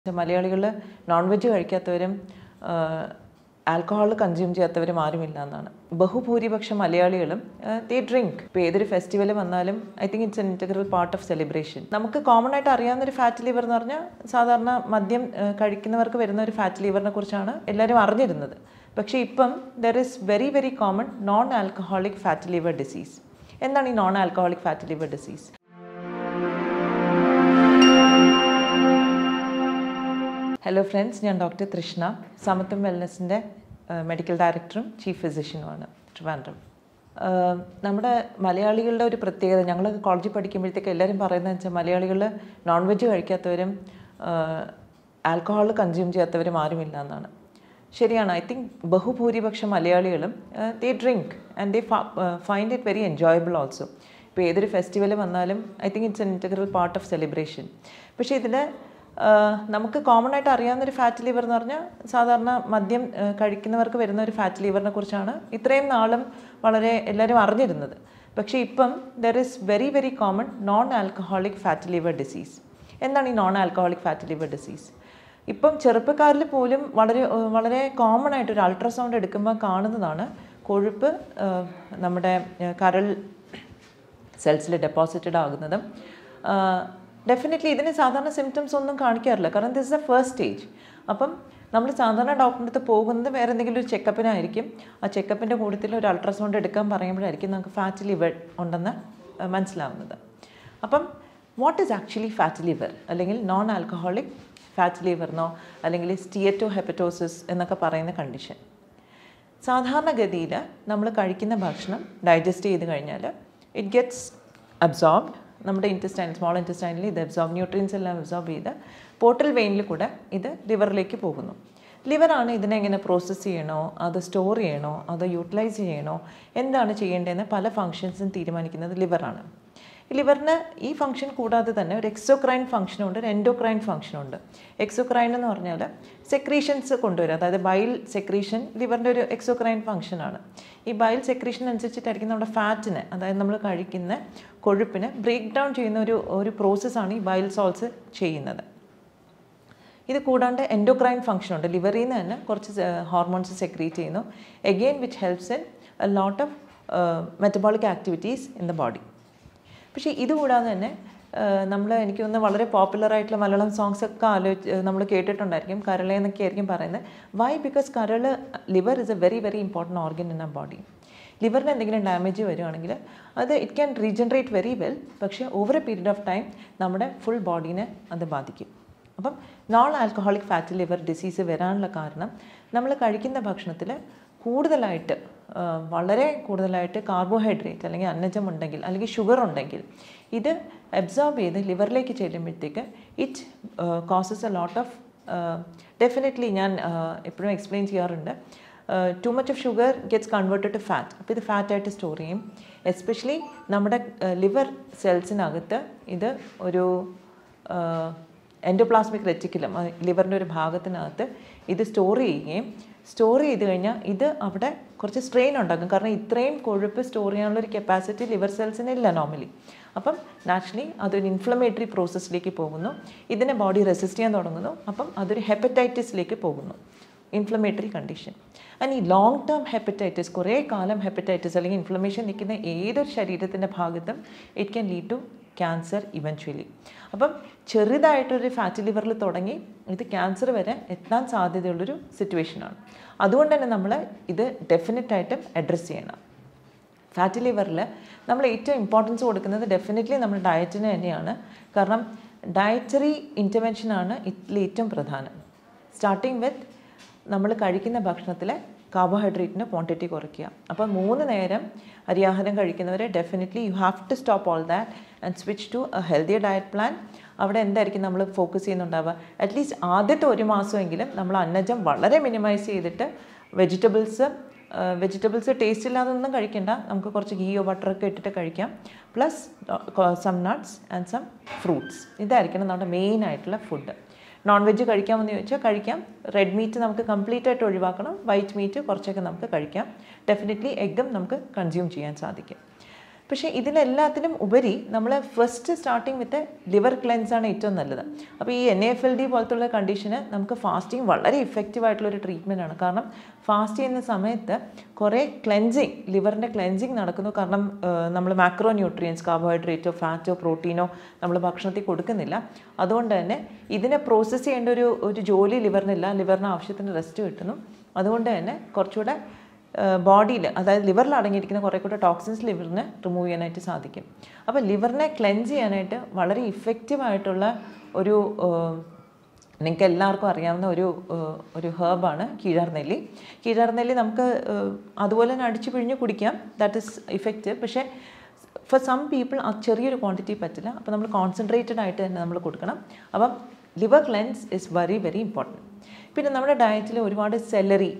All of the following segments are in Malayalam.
മലയാളികൾ നോൺ വെജ് കഴിക്കാത്തവരും ആൽക്കഹോൾ കൺസ്യൂം ചെയ്യാത്തവരും ആരുമില്ല എന്നാണ് ബഹുഭൂരിപക്ഷം മലയാളികളും ദേ ഡ്രിങ്ക് ഇപ്പോൾ ഏതൊരു ഫെസ്റ്റിവൽ വന്നാലും I think it's an integral part of celebration നമുക്ക് കോമൺ ആയിട്ട് അറിയാവുന്ന ഒരു ഫാറ്റ് ലിവർ എന്ന് പറഞ്ഞാൽ സാധാരണ മദ്യം ആ, കഴിക്കുന്നവർക്ക് വരുന്ന ഒരു ഫാറ്റ് ലിവറിനെ കുറിച്ചാണ് എല്ലാവരും അറിഞ്ഞിരുന്നത് പക്ഷേ ഇപ്പം there is very very common non alcoholic fat liver disease എന്താണ് ഈ non alcoholic fat liver disease hello friends ഞാൻ ഡോക്ടർ തൃഷ്ണ സമത്വം വെൽനസിൻ്റെ മെഡിക്കൽ ഡയറക്ടറും ചീഫ് ഫിസിഷ്യനുമാണ് ട്രിവാൻഡ്രം ആഹ് നമ്മുടെ മലയാളികളുടെ ഒരു പ്രത്യേകത ഞങ്ങൾ കോളേജിൽ പഠിക്കുമ്പോഴത്തേക്ക് എല്ലാവരും പറയുന്നത് വെച്ചാൽ മലയാളികൾ നോൺ വെജ് കഴിക്കാത്തവരും ആൽക്കഹോൾ കൺസ്യൂം ചെയ്യാത്തവരും ആരുമില്ല എന്നാണ് ശരിയാണ് ഐ തിങ്ക് ബഹുഭൂരിപക്ഷം മലയാളികളും they drink and they find it very enjoyable also ഇപ്പോൾ ഏതൊരു ഫെസ്റ്റിവൽ വന്നാലും I think it's an integral part of celebration പക്ഷേ ഇതിൽ നമുക്ക് കോമൺ ആയിട്ട് അറിയാവുന്ന ഒരു ഫാറ്റ് ലിവർ എന്ന് പറഞ്ഞാൽ സാധാരണ മദ്യം ആ, കഴിക്കുന്നവർക്ക് വരുന്ന ഒരു ഫാറ്റ് ലിവറിനെ കുറിച്ചാണ് ഇത്രയും നാളും വളരെ എല്ലാവരും അറിഞ്ഞിരുന്നത് പക്ഷേ ഇപ്പം there is very very common non alcoholic fat liver disease എന്താണ് ഈ non alcoholic fat liver disease ഇപ്പം ചെറുപ്പക്കാരിൽ പോലും വളരെ ഏഹ് വളരെ കോമൺ ആയിട്ട് ഒരു അൾട്രാസൗണ്ട് എടുക്കുമ്പോൾ കാണുന്നതാണ് കൊഴുപ്പ് ഏഹ് നമ്മുടെ ഏഹ് കരൾ സെൽസിൽ ഡെപ്പോസിറ്റഡ് ആകുന്നതും ഡെഫിനറ്റ്ലി ഇതിന് സാധാരണ സിംറ്റംസ് ഒന്നും കാണിക്കാറില്ല കാരണം this is a first stage അപ്പം നമ്മൾ സാധാരണ ഡോക്ടറിൻ്റെ അടുത്ത് പോകുന്നത് വേറെ എന്തെങ്കിലും ഒരു ചെക്കപ്പിനായിരിക്കും ആ ചെക്കപ്പിൻ്റെ കൂട്ടത്തിൽ ഒരു അൾട്രാസൗണ്ട് എടുക്കാൻ പറയുമ്പോഴായിരിക്കും നമുക്ക് ഫാറ്റ് ലിവർ ഉണ്ടെന്ന് ആ, മനസ്സിലാവുന്നത് അപ്പം what is actually fat liver അല്ലെങ്കിൽ നോൺ ആൽക്കഹോളിക് ഫാറ്റ് ലിവറിനോ അല്ലെങ്കിൽ സ്റ്റിയറ്റോ ഹെപ്പറ്റോസിസ് എന്നൊക്കെ പറയുന്ന കണ്ടീഷൻ സാധാരണഗതിയിൽ നമ്മൾ കഴിക്കുന്ന ഭക്ഷണം ഡൈജസ്റ്റ് ചെയ്ത് കഴിഞ്ഞാൽ ഇറ്റ് ഗെറ്റ്സ് അബ്സോർബ്ഡ് നമ്മുടെ ഇൻറ്റസ്റ്റൈൻ സ്മോൾ ഇൻറ്റസ്റ്റൈനിൽ ഇത് അബ്സോർബ് ന്യൂട്രിയൻസ് എല്ലാം അബ്സോർബ് ചെയ്ത് പോർട്ടൽ വെയിനിൽ കൂടെ ഇത് ലിവറിലേക്ക് പോകുന്നു ലിവറാണ് ഇതിനെ എങ്ങനെ പ്രോസസ്സ് ചെയ്യണോ അത് സ്റ്റോർ ചെയ്യണോ അത് യൂട്ടിലൈസ് ചെയ്യണോ എന്താണ് ചെയ്യേണ്ടതെന്ന് പല ഫങ്ഷൻസും തീരുമാനിക്കുന്നത് ലിവറാണ് ലിവറിന് ഈ ഫംഗ്ഷൻ കൂടാതെ തന്നെ ഒരു എക്സോക്രൈൻ ഫംഗ്ഷനുണ്ട് ഒരു എൻഡോക്രൈൻ ഫംഗ്ഷനുണ്ട് എക്സോക്രൈൻ എന്ന് പറഞ്ഞാൽ സെക്രീഷൻസ് കൊണ്ടുവരും അതായത് ബൈൽ സെക്രീഷൻ ലിവറിൻ്റെ ഒരു എക്സോക്രൈൻ ഫംഗ്ഷനാണ് ഈ ബൈൽ സെക്രീഷൻ അനുസരിച്ചിട്ടായിരിക്കും നമ്മുടെ ഫാറ്റിനെ അതായത് നമ്മൾ കഴിക്കുന്ന കൊഴുപ്പിനെ ബ്രേക്ക് ഡൗൺ ചെയ്യുന്ന ഒരു ഒരു പ്രോസസ്സാണ് ഈ ബൈൽ സോൾസ് ചെയ്യുന്നത് ഇത് കൂടാണ്ട് എൻഡോക്രൈൻ ഫംഗ്ഷൻ ഉണ്ട് ലിവറിൽ നിന്ന് തന്നെ കുറച്ച് ഹോർമോൺസ് സെക്രീറ്റ് ചെയ്യുന്നു again which helps in a lot of metabolic activities in the body പക്ഷേ ഇതുകൂടാതെ തന്നെ നമ്മൾ എനിക്ക് തോന്നുന്നു വളരെ പോപ്പുലർ ആയിട്ടുള്ള മലയാളം സോങ്സ് ഒക്കെ ആലോചിച്ച് നമ്മൾ കേട്ടിട്ടുണ്ടായിരിക്കും കരള എന്നൊക്കെ ആയിരിക്കും പറയുന്നത് വൈ ബിക്കോസ് കരൾ liver is a very very important organ in a body ലിവറിന് എന്തെങ്കിലും ഡാമേജ് വരുവാണെങ്കിൽ അത് it can regenerate very well പക്ഷേ over a period of time നമ്മുടെ ഫുൾ ബോഡീനെ അത് ബാധിക്കും അപ്പം non alcoholic fatty liver disease വരാനുള്ള കാരണം നമ്മൾ കഴിക്കുന്ന ഭക്ഷണത്തിൽ കൂടുതലായിട്ട് ആ, വളരെ കൂടുതലായിട്ട് കാർബോഹൈഡ്രേറ്റ് അല്ലെങ്കിൽ അന്നജം ഉണ്ടെങ്കിൽ അല്ലെങ്കിൽ ഷുഗർ ഉണ്ടെങ്കിൽ ഇത് അബ്സോർബ് ചെയ്ത് ലിവറിലേക്ക് ചെല്ലുമ്പോഴത്തേക്ക് it causes a lot of definitely ഞാൻ എപ്പോഴും എക്സ്പ്ലെയിൻ ചെയ്യാറുണ്ട് too much of sugar gets converted to fat അപ്പോൾ ഇത് ഫാറ്റായിട്ട് സ്റ്റോർ ചെയ്യും എസ്പെഷ്യലി നമ്മുടെ ലിവർ സെൽസിനകത്ത് ഇത് ഒരു എൻഡോപ്ലാസ്മിക് റെറ്റിക്കുലം ലിവറിൻ്റെ ഒരു ഭാഗത്തിനകത്ത് ഇത് സ്റ്റോർ ചെയ്യുകയും സ്റ്റോർ ചെയ്ത് കഴിഞ്ഞാൽ ഇത് അവിടെ കുറച്ച് സ്ട്രെയിൻ ഉണ്ടാക്കും കാരണം ഇത്രയും കൊഴുപ്പ് സ്റ്റോർ ചെയ്യാനുള്ള ഒരു കപ്പാസിറ്റി ലിവർ സെൽസിന് ഇല്ല നോർമലി അപ്പം നാച്ചുറലി അതൊരു ഇൻഫ്ലമേറ്ററി പ്രോസസ്സിലേക്ക് പോകുന്നു ഇതിനെ ബോഡി റെസിസ്റ്റ് ചെയ്യാൻ തുടങ്ങുന്നു അപ്പം അതൊരു ഹെപ്പറ്റൈറ്റിസിലേക്ക് പോകുന്നു ഇൻഫ്ലമേറ്ററി കണ്ടീഷൻ ആൻഡ് ഈ ലോങ് ടേം ഹെപ്പറ്റൈറ്റിസ് കുറേ കാലം ഹെപ്പറ്റൈറ്റിസ് അല്ലെങ്കിൽ ഇൻഫ്ലമേഷൻ നിൽക്കുന്ന ഏതൊരു ശരീരത്തിൻ്റെ ഭാഗത്തും it can lead to cancer eventually അപ്പം ചെറുതായിട്ടൊരു ഫാറ്റി ലിവറിൽ തുടങ്ങി ഇത് ക്യാൻസർ വരെ എത്താൻ സാധ്യതയുള്ളൊരു സിറ്റുവേഷനാണ് അതുകൊണ്ട് തന്നെ നമ്മൾ ഇത് ഡെഫിനറ്റായിട്ടും അഡ്രസ്സ് ചെയ്യണം ഫാറ്റി ലിവറിൽ നമ്മൾ ഏറ്റവും ഇമ്പോർട്ടൻസ് കൊടുക്കുന്നത് ഡെഫിനറ്റ്ലി നമ്മുടെ ഡയറ്റിന് തന്നെയാണ് കാരണം ഡയറ്ററി ഇൻ്റർവെൻഷനാണ് ഇതിൽ ഏറ്റവും പ്രധാനം സ്റ്റാർട്ടിങ് വിത്ത് നമ്മൾ കഴിക്കുന്ന ഭക്ഷണത്തിലെ കാർബോഹൈഡ്രേറ്റിൻ്റെ ക്വാണ്ടിറ്റി കുറയ്ക്കുക അപ്പോൾ മൂന്ന് നേരം അരിയാഹാരം കഴിക്കുന്നവരെ definitely you have to stop all that and switch to a healthy diet plan അവിടെ എന്തായിരിക്കും നമ്മൾ ഫോക്കസ് ചെയ്യുന്നുണ്ടാവുക അറ്റ്ലീസ്റ്റ് ആദ്യത്തെ ഒരു മാസമെങ്കിലും നമ്മൾ അന്നജം വളരെ മിനിമൈസ് ചെയ്തിട്ട് വെജിറ്റബിൾസ് വെജിറ്റബിൾസ് ടേസ്റ്റ് ഇല്ലാതൊന്നും കഴിക്കണ്ട നമുക്ക് കുറച്ച് ഗീയോ ബട്ടറൊക്കെ ഇട്ടിട്ട് കഴിക്കാം plus some nuts and some fruits ഇതായിരിക്കണം നമ്മുടെ മെയിൻ ആയിട്ടുള്ള ഫുഡ് നോൺ വെജ് കഴിക്കാമെന്ന് ചോദിച്ചാൽ കഴിക്കാം റെഡ് മീറ്റ് നമുക്ക് കംപ്ലീറ്റ് ആയിട്ട് ഒഴിവാക്കണം വൈറ്റ് മീറ്റ് കുറച്ചൊക്കെ നമുക്ക് കഴിക്കാം ഡെഫിനറ്റ്ലി എഗ്ഗും നമുക്ക് കൺസ്യൂം ചെയ്യാൻ സാധിക്കും പക്ഷേ ഇതിനെല്ലാത്തിനും ഉപരി നമ്മൾ first starting with liver cleanse ആണ് ഏറ്റവും നല്ലത് അപ്പോൾ ഈ എൻ എഫ് എൽ ഡി പോലത്തുള്ള കണ്ടീഷന് നമുക്ക് ഫാസ്റ്റിംഗ് വളരെ ഇഫക്റ്റീവ് ആയിട്ടുള്ള ഒരു ട്രീറ്റ്മെൻ്റ് ആണ് കാരണം ഫാസ്റ്റ് ചെയ്യുന്ന സമയത്ത് കുറേ ക്ലെൻസിങ് ലിവറിൻ്റെ ക്ലെൻസിങ് നടക്കുന്നു കാരണം നമ്മൾ മാക്രോ ന്യൂട്രിയൻസ് കാർബോഹൈഡ്രേറ്റോ ഫാറ്റോ പ്രോട്ടീനോ നമ്മൾ ഭക്ഷണത്തിൽ കൊടുക്കുന്നില്ല അതുകൊണ്ട് തന്നെ ഇതിനെ പ്രോസസ്സ് ചെയ്യേണ്ട ഒരു ഒരു ജോലി ലിവറിനില്ല ലിവറിന് ആവശ്യത്തിന് റെസ്റ്റ് കിട്ടുന്നു അതുകൊണ്ട് തന്നെ കുറച്ചുകൂടെ ബോഡിയിൽ അതായത് ലിവറിൽ അടങ്ങിയിരിക്കുന്ന കുറേ കൂടെ ടോക്സിൻസ് ലിവറിന് റിമൂവ് ചെയ്യാനായിട്ട് സാധിക്കും അപ്പോൾ ലിവറിനെ ക്ലെൻസ് ചെയ്യാനായിട്ട് വളരെ ഇഫക്റ്റീവ് ആയിട്ടുള്ള ഒരു നിങ്ങൾക്ക് എല്ലാവർക്കും അറിയാവുന്ന ഒരു ഏഹ്, ഒരു ഹേർബാണ് കീഴാർനെല്ലി കീഴാർനെല്ലി നമുക്ക് ഏഹ്, അതുപോലെ തന്നെ അടിച്ചു പിഴിഞ്ഞ് കുടിക്കാം ദാറ്റ് ഇസ് ഇഫക്റ്റീവ് പക്ഷേ ഫോർ സം പീപ്പിൾ ആ ചെറിയൊരു ക്വാണ്ടിറ്റി പറ്റില്ല അപ്പോൾ നമ്മൾ കോൺസെൻട്രേറ്റഡ് ആയിട്ട് തന്നെ നമ്മൾ കൊടുക്കണം അപ്പം liver cleanse is very very important പിന്നെ നമ്മുടെ ഡയറ്റിൽ ഒരുപാട് സെലറി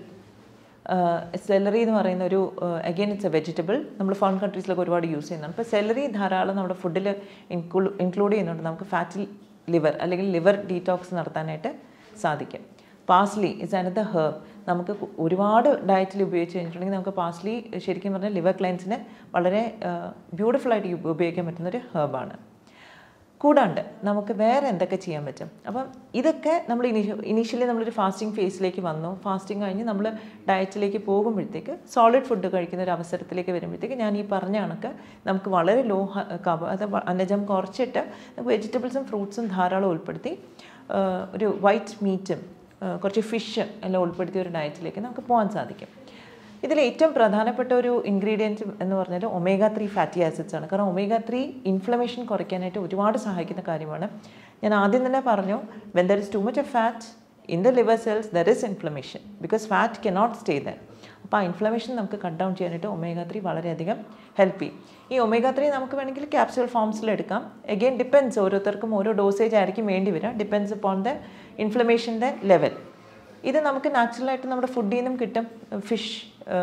സെലറി എന്ന് പറയുന്ന ഒരു അഗെയിൻ ഇറ്റ്സ് എ വെജിറ്റബിൾ നമ്മൾ ഫോറിൻ കൺട്രീസിലൊക്കെ ഒരുപാട് യൂസ് ചെയ്യുന്നുണ്ട് അപ്പോൾ സെലറി ധാരാളം നമ്മുടെ ഫുഡിൽ ഇൻക്ലൂഡ് ചെയ്യുന്നുണ്ട് നമുക്ക് ഫാറ്റി ലിവർ അല്ലെങ്കിൽ ലിവർ ഡീറ്റോക്സ് നടത്താനായിട്ട് സാധിക്കും പാസ്ലി ഇസ് അനദർ ഹേർബ് നമുക്ക് കു- ഒരുപാട് ഡയറ്റിൽ ഉപയോഗിച്ച് കഴിഞ്ഞിട്ടുണ്ടെങ്കിൽ നമുക്ക് പാസ്ലി ശരിക്കും പറഞ്ഞാൽ ലിവർ ക്ലൈൻസിന് വളരെ ബ്യൂട്ടിഫുൾ ആയിട്ട് ഉപ- ഉപയോഗിക്കാൻ പറ്റുന്ന ഒരു ഹേർബാണ് കൂടാണ്ട് നമുക്ക് വേറെ എന്തൊക്കെ ചെയ്യാൻ പറ്റും അപ്പം ഇതൊക്കെ നമ്മൾ ഇനീഷ്യ ഇനീഷ്യലി നമ്മളൊരു ഫാസ്റ്റിംഗ് ഫേസിലേക്ക് വന്നു ഫാസ്റ്റിംഗ് കഴിഞ്ഞ് നമ്മൾ ഡയറ്റിലേക്ക് പോകുമ്പോഴത്തേക്ക് സോളിഡ് ഫുഡ് കഴിക്കുന്ന ഒരു അവസരത്തിലേക്ക് വരുമ്പോഴത്തേക്ക് ഞാൻ ഈ പറഞ്ഞ കണക്ക് നമുക്ക് വളരെ ലോ കബ അത് വ- അന്നജം കുറച്ചിട്ട് നമുക്ക് വെജിറ്റബിൾസും ഫ്രൂട്ട്സും ധാരാളം ഉൾപ്പെടുത്തി ആ, ഒരു വൈറ്റ് മീറ്റും കുറച്ച് ഫിഷ് എല്ലാം ഉൾപ്പെടുത്തിയ ഒരു ഡയറ്റിലേക്ക് നമുക്ക് പോകാൻ സാധിക്കും ഇതിൽ ഏറ്റവും പ്രധാനപ്പെട്ട ഒരു ഇൻഗ്രീഡിയൻറ്റ് എന്ന് പറഞ്ഞാൽ ഒമേഗ ത്രീ ഫാറ്റി ആസിഡ്സ് ആണ് കാരണം ഒമേഗ ത്രീ ഇൻഫ്ലമേഷൻ കുറയ്ക്കാനായിട്ട് ഒരുപാട് സഹായിക്കുന്ന കാര്യമാണ് ഞാൻ ആദ്യം തന്നെ പറഞ്ഞു when there is too much of fat in the liver cells there is inflammation because fat cannot stay there അപ്പോൾ ആ ഇൻഫ്ലമേഷൻ നമുക്ക് കട്ട് ഡൗൺ ചെയ്യാനായിട്ട് ഒമേഗ ത്രീ വളരെയധികം ഹെൽപ്പ് ചെയ്യും ഈ ഒമേഗ ത്രീ നമുക്ക് വേണമെങ്കിൽ ക്യാപ്സ്യൂൾ ഫോംസിൽ എടുക്കാം എഗെയിൻ ഡിപ്പെൻസ് ഓരോരുത്തർക്കും ഓരോ ഡോസേജ് ആയിരിക്കും വേണ്ടി വരിക ഡിപ്പെൻസ് upon ദ ഇൻഫ്ലമേഷൻ്റെ ലെവൽ ഇത് നമുക്ക് നാച്ചുറലായിട്ട് നമ്മുടെ ഫുഡിൽ നിന്നും കിട്ടും ഫിഷ്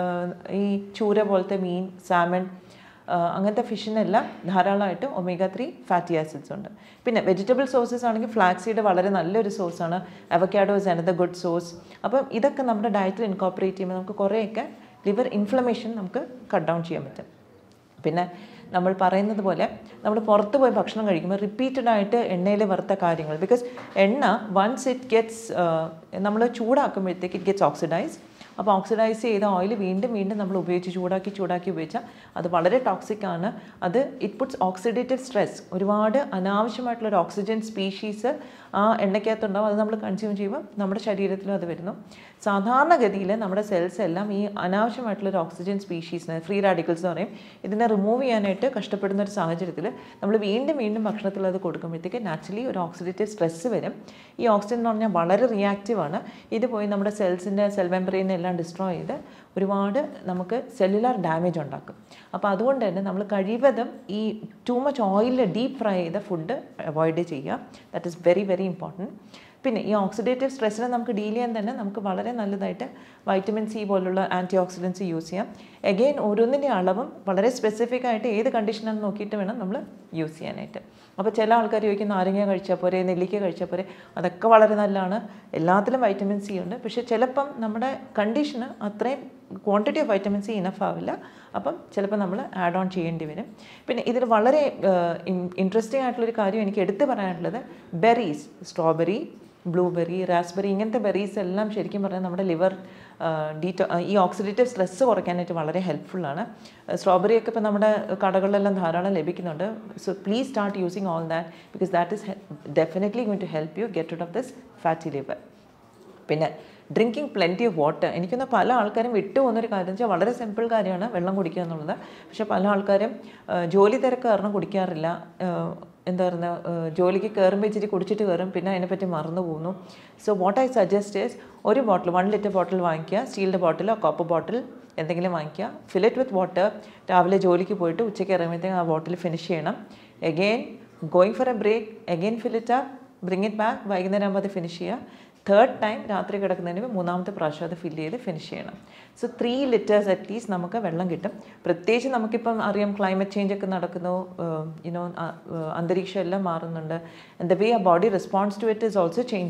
ഈ ചൂര പോലത്തെ മീൻ സാമൺ അങ്ങനത്തെ ഫിഷിനെല്ലാം ധാരാളമായിട്ട് ഒമേഗ ത്രീ ഫാറ്റി ആസിഡ്സ് ഉണ്ട് പിന്നെ വെജിറ്റബിൾ സോഴ്സസ് ആണെങ്കിൽ ഫ്ലാക്സ് സീഡ് വളരെ നല്ലൊരു സോഴ്സാണ് avocado is another good source അപ്പം ഇതൊക്കെ നമ്മുടെ ഡയറ്റിൽ ഇൻകോപ്പറേറ്റ് ചെയ്യുമ്പോൾ നമുക്ക് കുറേയൊക്കെ ലിവർ ഇൻഫ്ലമേഷൻ നമുക്ക് കട്ട് ഡൗൺ ചെയ്യാൻ പറ്റും പിന്നെ നമ്മൾ പറയുന്നത് പോലെ നമ്മൾ പുറത്ത് പോയി ഭക്ഷണം കഴിക്കുമ്പോൾ റിപ്പീറ്റഡ് ആയിട്ട് എണ്ണയിൽ വറുത്ത കാര്യങ്ങൾ ബിക്കോസ് എണ്ണ വൺസ് ഇറ്റ് ഗെറ്റ്സ് നമ്മൾ ചൂടാക്കുമ്പോഴത്തേക്ക് ഇറ്റ് ഗെറ്റ്സ് ഓക്സിഡൈസ് അപ്പോൾ ഓക്സിഡൈസ് ചെയ്ത ഓയിൽ വീണ്ടും വീണ്ടും നമ്മൾ ഉപയോഗിച്ച് ചൂടാക്കി ചൂടാക്കി ഉപയോഗിച്ചാൽ അത് വളരെ ടോക്സിക് ആണ് അത് ഇറ്റ് പുട്സ് ഓക്സിഡേറ്റീവ് സ്ട്രെസ് ഒരുപാട് അനാവശ്യമായിട്ടുള്ള ഒരു ഓക്സിജൻ സ്പീഷീസ് ആ എണ്ണയ്ക്കകത്തുണ്ടാവും അത് നമ്മൾ കൺസ്യൂം ചെയ്യുമ്പോൾ നമ്മുടെ ശരീരത്തിലും അത് വരുന്നു സാധാരണഗതിയിൽ നമ്മുടെ സെൽസ് എല്ലാം ഈ അനാവശ്യമായിട്ടുള്ള ഒരു ഓക്സിജൻ സ്പീഷീസിനെ ഫ്രീ റാഡിക്കൽസ് എന്ന് പറയും ഇതിനെ റിമൂവ് ചെയ്യാനായിട്ട് കഷ്ടപ്പെടുന്ന ഒരു സാഹചര്യത്തിൽ നമ്മൾ വീണ്ടും വീണ്ടും ഭക്ഷണത്തിൽ അത് കൊടുക്കുമ്പോഴത്തേക്ക് നാച്ചുറലി ഒരു ഓക്സിഡേറ്റീവ് സ്ട്രെസ് വരും ഈ ഓക്സിജൻ എന്ന് പറഞ്ഞാൽ വളരെ റിയാക്റ്റീവ് ആണ് ഇത് പോയി നമ്മുടെ സെൽസിൻ്റെ സെൽ മെമ്പറീനെ എല്ലാം ഡിസ്ട്രോയ് ചെയ്ത് ഒരുപാട് നമുക്ക് സെല്ലുലാർ ഡാമേജ് ഉണ്ടാക്കും അപ്പോൾ അതുകൊണ്ട് തന്നെ നമ്മൾ കഴിവതും ഈ ടു മച്ച് ഓയിലിൽ ഡീപ്പ് ഫ്രൈ ചെയ്ത ഫുഡ് അവോയ്ഡ് ചെയ്യുക that is very very important പിന്നെ ഈ ഓക്സിഡേറ്റീവ് സ്ട്രെസ്സിനെ നമുക്ക് ഡീൽ ചെയ്യാൻ തന്നെ നമുക്ക് വളരെ നല്ലതായിട്ട് വൈറ്റമിൻ സി പോലുള്ള ആൻറ്റി ഓക്സിഡൻസ് യൂസ് ചെയ്യാം എഗെയിൻ ഓരോന്നിൻ്റെ അളവും വളരെ സ്പെസിഫിക് ആയിട്ട് ഏത് കണ്ടീഷനാണെന്ന് നോക്കിയിട്ട് വേണം നമ്മൾ യൂസ് ചെയ്യാനായിട്ട് അപ്പോൾ ചില ആൾക്കാർ ചോദിക്കും നാരങ്ങ കഴിച്ചാൽ പോരെ നെല്ലിക്ക കഴിച്ചാൽ പോരെ അതൊക്കെ വളരെ നല്ലതാണ് എല്ലാത്തിലും വൈറ്റമിൻ സി ഉണ്ട് പക്ഷേ ചിലപ്പം നമ്മുടെ കണ്ടീഷന് അത്രയും quantity of vitamin C enough ആവില്ല അപ്പം ചിലപ്പോൾ നമ്മൾ ആഡ് ഓൺ ചെയ്യേണ്ടി വരും പിന്നെ ഇതിൽ വളരെ ഇൻട്രസ്റ്റിംഗ് ആയിട്ടുള്ളൊരു കാര്യം എനിക്ക് എടുത്തു പറയാനുള്ളത് ബെറീസ് സ്ട്രോബെറി ബ്ലൂബെറി റാസ്ബെറി ഇങ്ങനത്തെ ബെറീസ് എല്ലാം ശരിക്കും പറഞ്ഞാൽ നമ്മുടെ ലിവർ ഡീറ്റോ ഈ ഓക്സിഡേറ്റീവ് സ്ട്രെസ്സ് കുറയ്ക്കാനായിട്ട് വളരെ ഹെൽപ്ഫുള്ളാണ് സ്ട്രോബെറി ഒക്കെ ഇപ്പോൾ നമ്മുടെ കടകളിലെല്ലാം ധാരാളം ലഭിക്കുന്നുണ്ട് so please start using all that because that is definitely going to help you get out of this fatty liver പിന്നെ ഡ്രിങ്കിങ് പ്ലെൻറ്റി ഓഫ് വാട്ടർ എനിക്കൊന്ന് പല ആൾക്കാരും വിട്ടുപോകുന്നൊരു കാര്യം വെച്ചാൽ വളരെ സിമ്പിൾ കാര്യമാണ് വെള്ളം കുടിക്കുക എന്നുള്ളത് പക്ഷേ പല ആൾക്കാരും ആ, ജോലി തിരക്ക് കാരണം കുടിക്കാറില്ല ആ, എന്താ പറയുക ജോലിക്ക് കയറുമ്പോൾ ഇച്ചിരി കുടിച്ചിട്ട് കയറും പിന്നെ അതിനെപ്പറ്റി മറന്നു പോകുന്നു so what I suggest is ഒരു ബോട്ടിൽ വൺ ലിറ്റർ ബോട്ടിൽ വാങ്ങിക്കുക സ്റ്റീലിൻ്റെ ബോട്ടിലോ കോപ്പർ ബോട്ടിൽ എന്തെങ്കിലും വാങ്ങിക്കുക ഫില്ലറ്റ് വിത്ത് വാട്ടർ രാവിലെ ജോലിക്ക് പോയിട്ട് ഉച്ചയ്ക്ക് ഇറങ്ങുമ്പോഴത്തേക്കും ആ ബോട്ടിൽ ഫിനിഷ് ചെയ്യണം again going for a break again fill it up bring it back വൈകുന്നേരം ആകുമ്പോൾ അത് ഫിനിഷ് ചെയ്യുക തേർഡ് ടൈം രാത്രി കിടക്കുന്നതിന് മുമ്പ് മൂന്നാമത്തെ പ്രാവശ്യം അത് ഫില്ല് ചെയ്ത് ഫിനിഷ് ചെയ്യണം സോ ത്രീ ലിറ്റേഴ്സ് അറ്റ്ലീസ്റ്റ് നമുക്ക് വെള്ളം കിട്ടും പ്രത്യേകിച്ച് നമുക്കിപ്പം അറിയാം ക്ലൈമറ്റ് ചേഞ്ച് ഒക്കെ നടക്കുന്നു യുനോ അന്തരീക്ഷം എല്ലാം മാറുന്നുണ്ട് ആൻഡ് ദ വേ ആ body response to it is also changing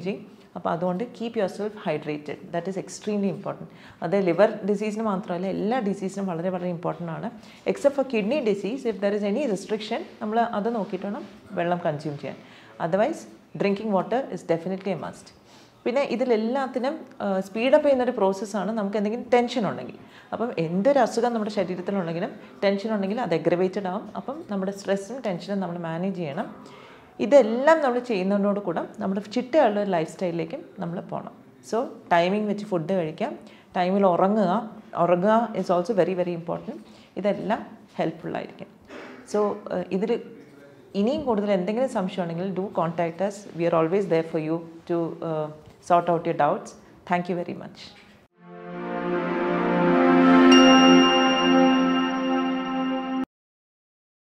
അപ്പോൾ അതുകൊണ്ട് keep yourself hydrated that is extremely important അത് ലിവർ ഡിസീസിന് മാത്രമല്ല എല്ലാ ഡിസീസിനും വളരെ വളരെ ഇമ്പോർട്ടൻ്റ് ആണ് except for kidney disease if there is any restriction നമ്മൾ അത് നോക്കിയിട്ട് വേണം വെള്ളം കൺസ്യൂം ചെയ്യാൻ otherwise drinking water is definitely a must പിന്നെ ഇതിലെല്ലാത്തിനും സ്പീഡപ്പ് ചെയ്യുന്നൊരു പ്രോസസ്സാണ് നമുക്ക് എന്തെങ്കിലും ടെൻഷൻ ഉണ്ടെങ്കിൽ അപ്പം എന്തൊരു അസുഖം നമ്മുടെ ശരീരത്തിലുണ്ടെങ്കിലും ടെൻഷൻ ഉണ്ടെങ്കിൽ അത് എഗ്രവേറ്റഡ് ആവും അപ്പം നമ്മുടെ സ്ട്രെസ്സും ടെൻഷനും നമ്മൾ മാനേജ് ചെയ്യണം ഇതെല്ലാം നമ്മൾ ചെയ്യുന്നതിനോട് കൂടെ നമ്മുടെ ചിട്ടയുള്ള ഒരു ലൈഫ് സ്റ്റൈലിലേക്കും നമ്മൾ പോകണം സോ ടൈമിംഗ് വെച്ച് ഫുഡ് കഴിക്കാം ടൈമിൽ ഉറങ്ങുക ഉറങ്ങുക is also very very important ഇതെല്ലാം ഹെൽപ്ഫുള്ളായിരിക്കും സോ ഇതിൽ ഇനിയും കൂടുതൽ എന്തെങ്കിലും സംശയം ഉണ്ടെങ്കിൽ do contact us we are always there for you to sort out your doubts thank you very much